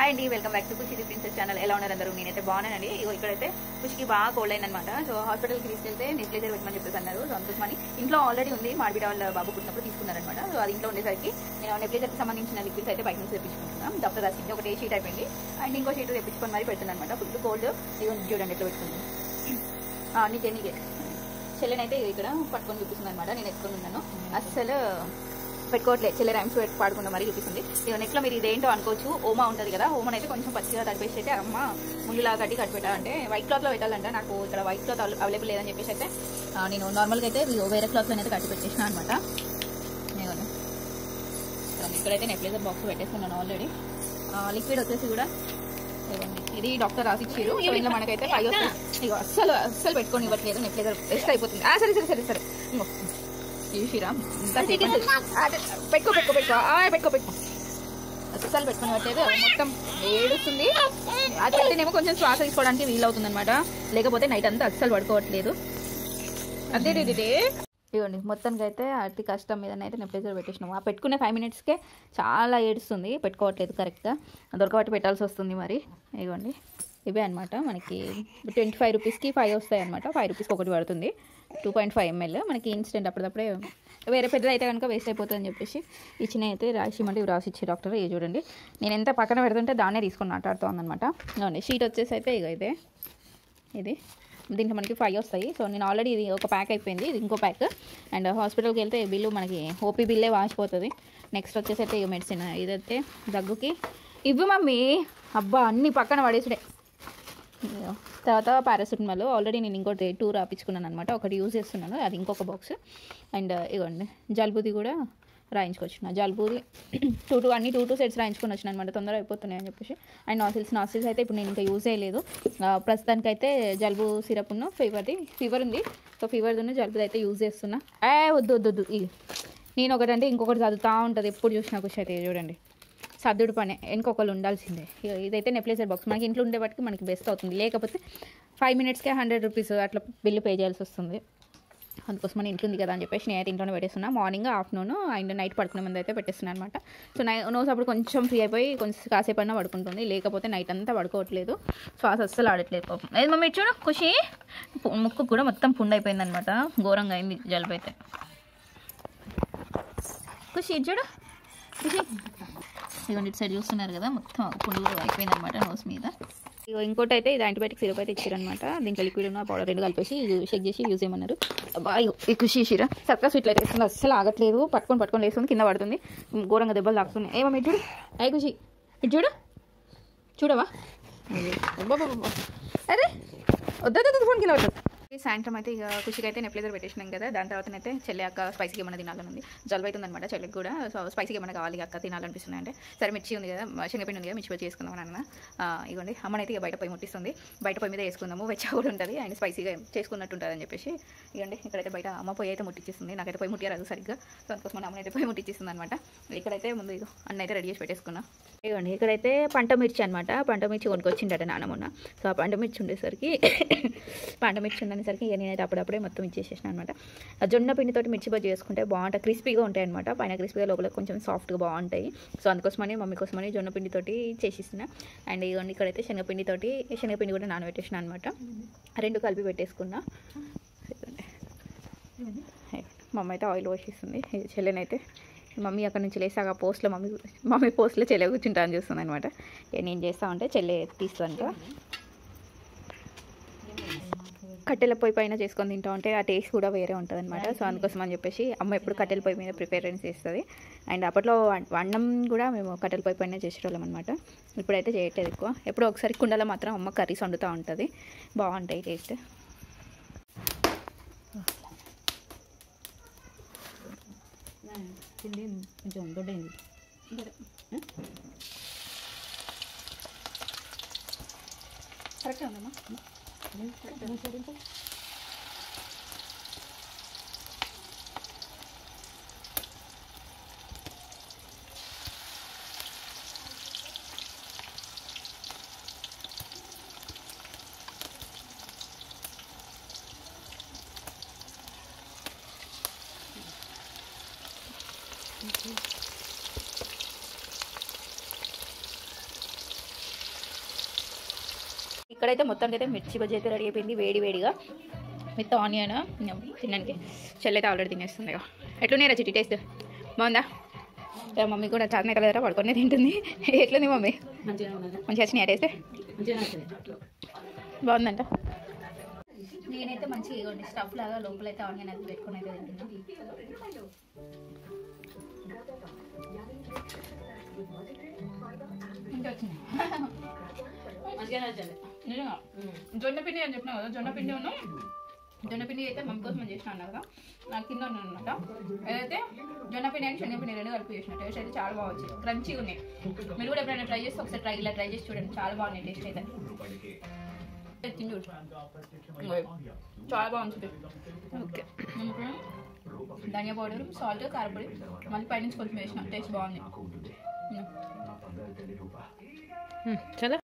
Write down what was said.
Hi అండి welcome back to Khushi princess channel ఎలా ఉన్నారు అందరూ నేనైతే బాగున్నానండి ఇగో ఇక్కడైతే ఖుషికి బాగా కోల్డ్ అయిందనమాట సో హాస్పిటల్కి తీసుకెళ్తే నెక్లెజర్ పెట్టమని చెప్పేసి అన్నారు సో అందుకోసమని ఇంట్లో ఆల్రెడీ ఉంది మాడిబిడ వాళ్ళ బాబు పుట్టినప్పుడు తీసుకున్నారనమాట సో అది ఇంట్లో ఉండేసరికి నేను నెక్లెజర్కి సంబంధించిన లిక్విడ్స్ అయితే బయట నుంచి తెప్పించుకుంటున్నాం డాక్టర్ రాసింది ఒకటే షీట్ అయిపోయింది అండ్ ఇంకో షీట్ తెప్పించుకొని మరి పెడుతున్నాను అనమాట ఫుల్ కోల్డ్ ఇగో చూడండి ఎట్లా పెట్టుకుంది ఆ, నీకే నీకే చెల్లెనైతే ఇక్కడ పట్టుకొని చూపిస్తుంది అనమాట నేను ఎత్తుకొని ఉన్నాను అస్సలు పెట్టుకోవట్లేదు చెల్లె రైమ్స్ పెట్టి పాడుకుంటా మరీ చూపిస్తుంది ఇక నెక్లో మీరు ఇదేంటో అనుకోవచ్చు ఓమా ఉంటుంది కదా ఓమన్ అయితే కొంచెం పచ్చిగా తడిపేసి అయితే అమ్మ ముందులా కట్టి కట్టి పెట్టాలంటే వైట్ క్లాత్లో పెట్టాలంటే నాకు ఇక్కడ వైట్ క్లాత్ అవైలబుల్ లేదని చెప్పేసి అయితే ఆ, నేను నార్మల్గా అయితే ఇది వేరే క్లాత్లో అయితే కట్టి పెట్టేసిన అనమాట నేను ఇక్కడైతే నెప్లేజర్ బాక్స్ పెట్టేసుకున్నాను ఆల్రెడీ లిక్విడ్ వచ్చేసి కూడా ఇదిగోండి. ఇది డాక్టర్ రాసిచ్చారు సో ఇంట్లో మనకైతే ఫైవ్ వస్తుంది ఇగో అస్సలు అస్సలు పెట్టుకొని ఇవ్వట్లేదు నెప్లేజర్ వేస్ట్ అయిపోతుంది ఆ, సరే సరే సరే సరే ఇంకో చూసిరా ఇంత సేపు అదే, పెట్టుకో పెట్టుకో పెట్టుకో ఆ, పెట్టుకో పెట్టుకో అస్సలు పెట్టుకుని పట్టలేదు మొత్తం ఏడుస్తుంది అది పెడితేనేమో కొంచెం శ్వాస తీసుకోవడానికి వీలవుతుంది అనమాట లేకపోతే నైట్ అంతా అస్సలు పడుకోవట్లేదు అదే ఇదే ఇవ్వండి మొత్తానికి అయితే అతి కష్టం మీద అయితే నెప్లేజర్ పెట్టేసినాము ఆ పెట్టుకునే ఫైవ్ మినిట్స్కే చాలా ఏడుస్తుంది పెట్టుకోవట్లేదు కరెక్ట్గా దొరకబట్టి పెట్టాల్సి వస్తుంది మరి ఇవ్వండి ఇవే అనమాట మనకి ట్వంటీ ఫైవ్ రూపీస్కి ఫైవ్ వస్తాయి అనమాట ఫైవ్ రూపీస్కి ఒకటి పడుతుంది టూ పాయింట్ ఫైవ్ ఎంఎల్ మనకి ఇన్స్టెంట్ అప్పటిదప్పుడే వేరే పెద్దది అయితే కనుక వేస్ట్ అయిపోతుందని చెప్పేసి ఇచ్చిన అయితే రాసి మళ్ళీ రాసి ఇచ్చే డాక్టర్ ఇది చూడండి నేను ఎంత పక్కన పెడుతుంటే దాన్నే తీసుకొని మాట్లాడుతోంది అనమాట ఇవ్వండి షీట్ వచ్చేసి అయితే ఇక ఇదే ఇది దీంట్లో మనకి ఫైవ్ వస్తాయి సో నేను ఆల్రెడీ ఇది ఒక ప్యాక్ అయిపోయింది ఇది ఇంకో ప్యాక్ అండ్ హాస్పిటల్కి వెళ్తే ఈ బిల్లు మనకి ఓపీ బిల్లే వాసిపోతుంది నెక్స్ట్ వచ్చేసి అయితే ఇక మెడిసిన్ ఇదైతే దగ్గుకి ఇవ్వు మమ్మీ అబ్బా అన్ని పక్కన పడేసుడే ఇదిగో. తర్వాత పారాసిటమాల్ ఆల్రెడీ నేను ఇంకోటి టూ రాపించుకున్నాను అనమాట ఒకటి యూజ్ చేస్తున్నాను అది ఇంకొక బాక్స్ అండ్ ఇవ్వండి జలుబుది కూడా రాయించుకొచ్చిన జలుబుది టూ టూ అన్ని టూ టూ సెట్స్ రాయించుకొని వచ్చిన అనమాట తొందరగా అయిపోతున్నాయి అని చెప్పేసి అండ్ నాసిల్స్ నాసిల్స్ అయితే ఇప్పుడు నేను ఇంకా యూజ్ చేయలేదు ఆ, ప్రస్తుతానికైతే జలుబు సిరప్ ఉన్న ఫీవర్ది ఫీవర్ ఉంది సో ఫీవర్ది జలుబుది అయితే యూజ్ చేస్తున్నా ఏ వద్దు వద్దు వద్దు ఇది నేను ఒకటంటే ఇంకొకటి చదువుతూ ఉంటుంది ఎప్పుడు చూసినా ఖుషి అయితే చూడండి సర్దుడు పనే ఇంకొకరు ఉండాల్సిందే ఇగో ఇదైతే నెప్లేసర్ బాక్స్ మనకి ఇంట్లో ఉండే బట్టి మనకి బెస్ట్ అవుతుంది లేకపోతే ఫైవ్ మినిట్స్కే హండ్రెడ్ రూపీస్ అట్లా బిల్లు పే చేయాల్సి వస్తుంది అందుకోసం మన ఇంట్లో ఉంది కదా అని చెప్పేసి నేనైతే ఇంట్లోనే పెట్టేస్తున్నా మార్నింగ్ ఆఫ్టర్నూన్ అండ్ నైట్ పడుకునే ముందు అయితే పెట్టేస్తున్నాను అనమాట సో నై నోస్ అప్పుడు కొంచెం ఫ్రీ అయిపోయి కొంచెం కాసేపు అయినా పడుకుంటుంది లేకపోతే నైట్ అంతా పడుకోవట్లేదు శ్వాస అస్సలు ఆడట్లేదు పాపం ఏది మమ్మీ చూడు ఖుషి పు- ముక్కు కూడా మొత్తం పుండు అయిపోయింది అనమాట ఘోరంగా అయింది జలుబు అయితే ఖుషి ఇటు చూడు ఖుషి ఇదిగోండి ఇటు సైడ్ చూస్తున్నారు కదా మొత్తం పుండు అయిపోయింది అనమాట నోస్ మీద ఇగో ఇంకోటి అయితే ఇది యాంటీబయాటిక్ సిరప్ అయితే ఇచ్చారనమాట దీంట్లో లిక్విడ్ ఉన్న పౌడర్ రెండు కలిపేసి షేక్ చేసి యూజ్ చేయమన్నారు అబ్బా ఇగో ఈ ఖుషి ఇచ్చిరా సర్కా స్వీట్లు అయితే వేస్తుంది అస్సలు ఆగట్లేదు పట్టుకొని పట్టుకొని లేస్తుంది కింద పడుతుంది ఘోరంగా దెబ్బలు తాకుతున్నాయి ఏమో ఇటు చూడు అయ్యి ఖుషి ఇటు చూడు చూడవా అబ్బబ్బబ్బబ్బ. అరే వద్దు ఫోన్ కింద పడుతుంది సాయంత్రం అయితే ఇక ఖుషికి అయితే నెప్లేజర్ పెట్టేసినాం కదా దాని తర్వాత అయితే చెల్లి అక్క స్పైసీగా ఏమైనా తినాలని ఉంది జలుబు అవుతుంది అనమాట చెల్లికి కూడా సో స్పైసీగా ఏమైనా కావాలి అక్క తినాలనిపిస్తుంది అంటే సరే మిర్చి ఉంది కదా శనగపిండి ఉంది కదా మిర్చి వచ్చి చేసుకుందాం అని అన్న ఆ, ఇగోండి అమ్మనైతే ఇక బయట పోయి ముట్టిస్తుంది బయట పొయ్యి మీద వేసుకుందాము వెచ్చ కూడా ఉంటుంది అండ్ స్పైసీగా చేసుకున్నట్టు ఉంటుంది అని చెప్పేసి ఇవ్వండి ఇక్కడైతే బయట అమ్మ పొయ్యి అయితే ముట్టించేస్తుంది నాకైతే పొయ్యి ముట్టిరాదు సరిగ్గా సో అందుకోసం అమ్మని అయితే పొయ్యి ముట్టించేస్తుంది అనమాట ఇక్కడైతే ముందు ఇగో అన్న అయితే రెడీ చేసి పెట్టేసుకున్నా ఇవ్వండి ఇక్కడైతే పంట మిర్చి అనమాట పంట మిర్చి కొనుక్కొచ్చిండట నాన్న మొన్న సో ఆ పంట మిర్చి ఉండేసరికి పంట మిర్చి ఉండేసరికి ఇక నేనైతే అప్పుడప్పుడే మొత్తం ఇచ్చేసేసిన అనమాట ఆ జొన్న పిండితోటి మిర్చి బజ్జీ చేసుకుంటే బాగుంటాయి క్రిస్పీగా ఉంటాయి అనమాట పైన క్రిస్పీగా లోపల కొంచెం సాఫ్ట్గా బాగుంటాయి సో అందుకోసమని మమ్మీ కోసమని జొన్న పిండితోటి చేసేసిన అండ్ ఇవన్నీ ఇక్కడైతే శనగపిండితోటి శనగపిండి కూడా నానబెట్టేసిన అనమాట రెండు కలిపి పెట్టేసుకున్నా మమ్మీ అయితే ఆయిల్ పోసేస్తుంది చెల్లెనైతే మమ్మీ అక్కడ నుంచి లేసాక పోస్ట్లో మమ్మీ మమ్మీ పోస్ట్లో చెల్లె కూర్చుంటా అని చూస్తుంది అనమాట నేను చేస్తా ఉంటే చెల్లె తీస్తుంట కట్టెల పొయ్యి పైన చేసుకొని తింటా ఉంటే ఆ టేస్ట్ కూడా వేరే ఉంటుంది అనమాట సో అందుకోసం అని చెప్పేసి అమ్మ ఎప్పుడు కట్టెల పొయ్యి మీద ప్రిపేరెన్స్ చేస్తుంది అండ్ అప్పట్లో వం- అన్నం కూడా మేము కట్టెల పొయ్యి పైన చేసేవాళ్ళం అనమాట ఇప్పుడైతే చేయట్లేదు ఎక్కువ ఎప్పుడో ఒకసారి కుండలో మాత్రం అమ్మ కర్రీస్ వండుతూ ఉంటుంది బాగుంటాయి టేస్ట్ కొంచెం దొడ్డైంది కరెక్టే ఉందమ్మా ఇక్కడైతే మొత్తానికి అయితే మిర్చి బజ్జీ అయితే రెడీ అయిపోయింది వేడి వేడిగా విత్ ఆనియన్ తినడానికి చెల్లి అయితే ఆల్రెడీ తినేస్తుంది ఇక. ఎట్లున్నాయి చిట్టి టేస్ట్ బాగుందా ఇక మమ్మీ కూడా చాలా కలరా పడుకొని తింటుంది ఎట్లుంది మమ్మీ మంచిగా ఉన్నదా మంచిగా వచ్చినాయి టేస్ట్ మంచిగా నచ్చదు బాగుందంట నేనైతే మంచిగా ఇవ్వండి స్టఫ్ లాగా లోపల అయితే ఆనియన్ అది పెట్టుకుని అయితే తింటున్నా ఇంకా వచ్చింది మంచిగా నచ్చదు నిజంగా జొన్న పిండి అని చెప్పినా కదా జొన్న పిండి ఉన్నాం జొన్న పిండి అయితే మమ్మీ కోసం నేను చేసిన కదా నాకు కింద ఉన్నాను అనమాట ఏదైతే జొన్న పిండి అని శనగపిండి రెండు కలిపి చేసిన టేస్ట్ అయితే చాలా బాగా వచ్చింది క్రంచీగా ఉన్నాయి మీరు కూడా ఎప్పుడైనా ట్రై చేస్తే ఒకసారి ట్రై ఇలా ట్రై చేసి చూడండి చాలా బాగున్నాయి టేస్ట్ అయితే తిని చూడు చాలా బాగుంటుంది ఓకే ధనియా పౌడర్ సాల్ట్ కారపొడి మళ్ళీ పైనుంచి కొంచెం వేసిన టేస్ట్ బాగుంది చలో